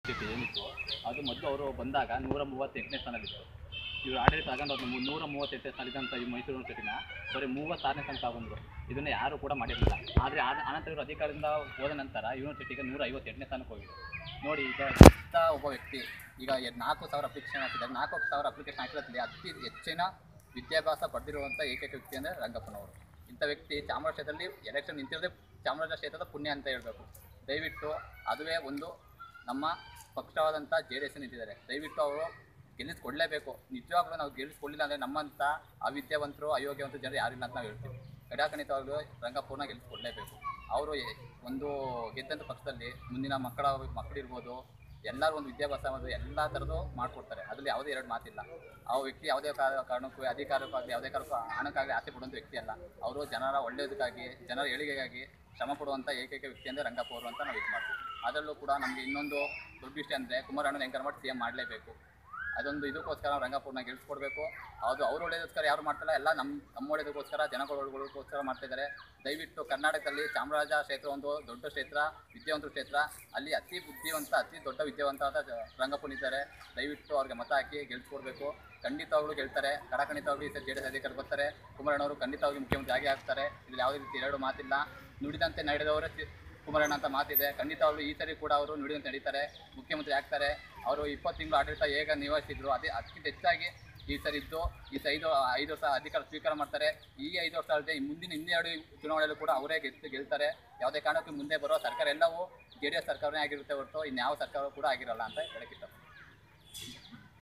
ಸ್ಥಿತಿ ಏನಿತ್ತು ಅದು ಮೊದಲು ಅವರು ಬಂದಾಗ ನೂರ ಮೂವತ್ತೆಂಟನೇ ಸ್ಥಾನದಲ್ಲಿತ್ತು ಇವರು ಆಡಳಿತ ತಗೊಂಡು ಅವ್ರನ್ನ ನೂರ ಮೂವತ್ತೆಂಟನೇ ಸ್ಥಾನದಂಥ ಈ ಮೈಸೂರು ಯೂನಿವರ್ಸಿಟಿನ ಬರೀ ಮೂವತ್ತಾರನೇ ಸ್ಥಾನ ತಗೊಂಡ್ರು ಇದನ್ನು ಯಾರು ಕೂಡ ಮಾಡಿರಲಿಲ್ಲ ಆದರೆ ಆದ ಆನಂತರ ಇವರು ಅಧಿಕಾರದಿಂದ ಹೋದ ನಂತರ ಯೂನಿವರ್ಸಿಟಿಗೆ ನೂರ ಐವತ್ತೆಂಟನೇ ಸ್ಥಾನಕ್ಕೆ ಹೋಗಿದೆ ನೋಡಿ ಈಗ ಇಂಥ ಒಬ್ಬ ವ್ಯಕ್ತಿ ಈಗ ಎ- ನಾಲ್ಕು ಸಾವಿರ ಅಪ್ಲಿಕೇಶನ್ ಹಾಕಿದ್ದಾರೆ ನಾಲ್ಕು ಸಾವಿರ ಅಪ್ಲಿಕೇಶನ್ ಹಾಕಿರೋದ್ರಲ್ಲಿ ಅತಿ ಹೆಚ್ಚಿನ ವಿದ್ಯಾಭ್ಯಾಸ ಪಡೆದಿರುವಂಥ ಏಕೈಕ ವ್ಯಕ್ತಿ ಅಂದರೆ ರಂಗಪ್ಪನವರು ಇಂಥ ವ್ಯಕ್ತಿ ಚಾಮರಾಜ ಕ್ಷೇತ್ರದಲ್ಲಿ ಎಲೆಕ್ಷನ್ ನಿಂತಿರೋದೇ ಚಾಮರಾಜ ಕ್ಷೇತ್ರದ ಪುಣ್ಯ ಅಂತ ಹೇಳಬೇಕು ದಯವಿಟ್ಟು ಅದುವೇ ಒಂದು ನಮ್ಮ ಪಕ್ಷವಾದಂಥ ಜೆ ಡಿ ಎಸ್ ನಿಂತಿದ್ದಾರೆ ದಯವಿಟ್ಟು ಅವರು ಗೆಲ್ಲಿಸ್ಕೊಡ್ಲೇಬೇಕು ನಿಜವಾಗ್ಲೂ ನಾವು ಗೆಲ್ಲಿಸ್ಕೊಡ್ಲಿಲ್ಲ ಅಂದರೆ ನಮ್ಮಂಥ ಅವಿದ್ಯಾವಂತರು ಅಯೋಗ್ಯವಂತರು ಜನರು ಯಾರಿಲ್ಲ ಅಂತ ನಾವು ಹೇಳ್ತೀವಿ ಕಡಾಖಂಡಿತವಾಗ್ಲೂ ರಂಗಪ್ಪನ ಗೆಲ್ಲಿಸ್ಕೊಡ್ಲೇಬೇಕು ಅವರು ಎ- ಒಂದು ಗೆದ್ದಂಥ ಪಕ್ಷದಲ್ಲಿ ಮುಂದಿನ ಮಕ್ಕಳ ಮಕ್ಕಳಿರ್ಬೋದು ಎಲ್ಲರೂ ಒಂದು ವಿದ್ಯಾಭ್ಯಾಸ ಮಾಡೋದು ಎಲ್ಲ ಥರದ್ದು ಮಾಡಿಕೊಡ್ತಾರೆ ಅದರಲ್ಲಿ ಯಾವುದೇ ಎರಡು ಮಾತಿಲ್ಲ ಆ ವ್ಯಕ್ತಿ ಯಾವುದೇ ಕಾರ- ಕಾರಣಕ್ಕೂ ಅಧಿಕಾರಕ್ಕಾಗಲಿ ಯಾವುದೇ ಕಾರಣಕ್ಕೂ ಹಣಕ್ಕಾಗಲಿ ಆಸೆ ಪಡುವಂಥ ವ್ಯಕ್ತಿ ಅಲ್ಲ ಅವರು ಜನರ ಒಳ್ಳೆಯದಕ್ಕಾಗಿ ಜನರ ಏಳಿಗೆಗಾಗಿ ಶ್ರಮ ಪಡುವಂಥ ಏಕೈಕ ವ್ಯಕ್ತಿ ಅಂದರೆ ರಂಗಪ್ಪ ಅವರು ಅಂತ ನಾವು ಇದು ಮಾಡ್ತೀವಿ ಅದರಲ್ಲೂ ಕೂಡ ನಮಗೆ ಇನ್ನೊಂದು ದೊಡ್ಡ ವಿಷಯ ಅಂದರೆ ಕುಮಾರಣ್ಣನ ಹೆಂಗಾರ ಮಾಡಿ ಸಿ ಎಂ ಮಾಡಲೇಬೇಕು ಅದೊಂದು ಇದಕ್ಕೋಸ್ಕರ ನಾವು ರಂಗಪ್ಪವ್ರನ್ನ ಗೆಲ್ಸ್ಕೊಡ್ಬೇಕು ಅದು ಅವ್ರ ಒಳ್ಳೇದಕ್ಕೋಸ್ಕರ ಯಾರು ಮಾಡ್ತಾರಲ್ಲ ಎಲ್ಲ ನಮ್ಮ ನಮ್ಮ ಒಳ್ಳೇದಕ್ಕೋಸ್ಕರ ಜನಗಳ ಒಳ್ಳೇದಕ್ಕೋಸ್ಕರ ಮಾಡ್ತಾ ಇದ್ದಾರೆ ದಯವಿಟ್ಟು ಕರ್ನಾಟಕದಲ್ಲಿ ಚಾಮರಾಜ ಕ್ಷೇತ್ರ ಒಂದು ದೊಡ್ಡ ಕ್ಷೇತ್ರ ವಿದ್ಯಾವಂತರ ಕ್ಷೇತ್ರ ಅಲ್ಲಿ ಅತಿ ಬುದ್ಧಿವಂತ ಅತಿ ದೊಡ್ಡ ವಿದ್ಯಾವಂತ ರಂಗಪ್ಪನಿದ್ದಾರೆ ದಯವಿಟ್ಟು ಅವ್ರಿಗೆ ಮತ ಹಾಕಿ ಗೆಲ್ಸ್ಕೊಡ್ಬೇಕು ಖಂಡಿತವಾಗ್ಲೂ ಗೆಲ್ತಾರೆ ಕಡಖಂಡಿತವಾಗ್ಲೂ ಈ ಸರಿ ಜೆ ಡಿ ಎಸ್ ಅಧಿಕಾರಿ ಬರ್ತಾರೆ ಕುಮಾರಣ್ಣವರು ಖಂಡಿತವಾಗಿ ಮುಖ್ಯಮಂತ್ರಿ ಆಗಿ ಆಗ್ತಾರೆ ಇಲ್ಲಿ ಯಾವುದೇ ರೀತಿ ಎರಡು ಮಾತಿಲ್ಲ ನುಡಿದಂತೆ ನಡೆದವರೇ ತಿ- ಕುಮಾರಣ್ಣ ಅಂತ ಮಾತಿದೆ ಖಂಡಿತವಾಗ್ಲೂ ಈ ಸರಿ ಕೂಡ ಅವರು ನುಡಿದಂತೆ ನಡೀತಾರೆ ಮುಖ್ಯಮಂತ್ರಿ ಆಗ್ತಾರೆ ಅವರು ಇಪ್ಪತ್ತು ತಿಂಗಳು ಆಡಳಿತ ಹೇಗೆ ನಿಭಾಯಿಸಿದ್ರು ಅದೇ ಅದಕ್ಕಿಂತ ಹೆಚ್ಚಾಗಿ ಈ ಸರಿ ಇದ್ದು ಈ ಸರಿ ಐದು ಐದು ವರ್ಷ ಅಧಿಕಾರ ಸ್ವೀಕಾರ ಮಾಡ್ತಾರೆ ಈ ಐದು ವರ್ಷ ಅಲ್ಲದೆ ಈ ಮುಂದಿನ ಇನ್ನೆರಡು ಚುನಾವಣೆಯಲ್ಲೂ ಕೂಡ ಅವರೇ ಗೆದ್ದು ಗೆಲ್ತಾರೆ ಯಾವುದೇ ಕಾರಣಕ್ಕೂ ಮುಂದೆ ಬರೋ ಸರ್ಕಾರ ಎಲ್ಲವೂ ಜೆ ಡಿ ಎಸ್ ಸರ್ಕಾರನೇ ಆಗಿರುತ್ತೆ ಹೊರತು ಇನ್ಯಾವ ಸರ್ಕಾರ ಕೂಡ ಆಗಿರಲ್ಲ ಅಂತ ಹೇಳಕ್ಕೆ ಇಷ್ಟಪಡ್ತೀನಿ